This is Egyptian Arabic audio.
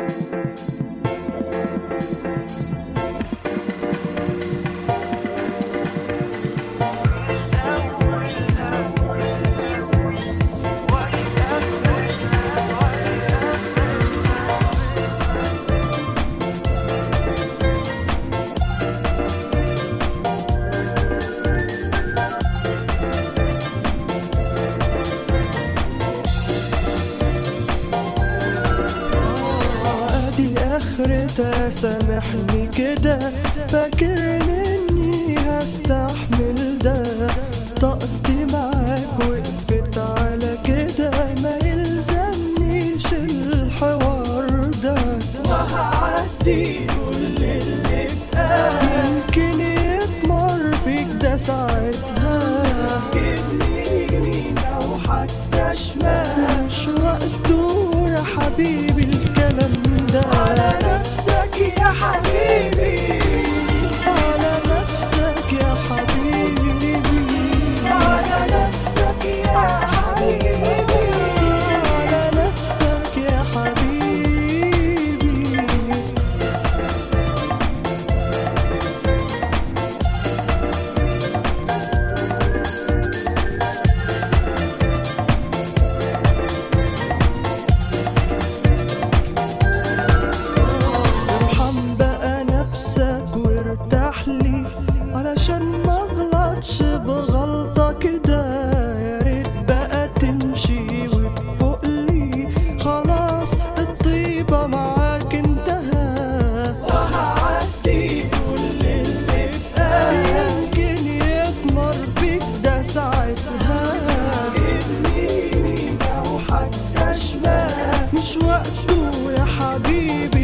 ادي اخرتها سامحني كده فاكرني اني هستحمل ده طاقتي معاك وقفت على كده ما يلزمنيش الحوار ده وهعدي كل اللي اتقال يمكن يتمر فيك ده ساعتها جبني يمين او حتى شمال مش وقته يا حبيبي الكلام ده على نفسك يا حبيبي على نفسك يا حبيبي على نفسك يا حبيبي على نفسك يا حبيبي ارحم بقى نفسك وارتاح لي علشان ما اغلطش بغلطة كده يا ريت بقى تمشي وتفوق لي خلاص الطيبة معاك انتهى وهعدي كل اللي اتقال يمكن يضمر فيك ده ساعتها جبني يمين او حتى شمال مش وقته يا حبيبي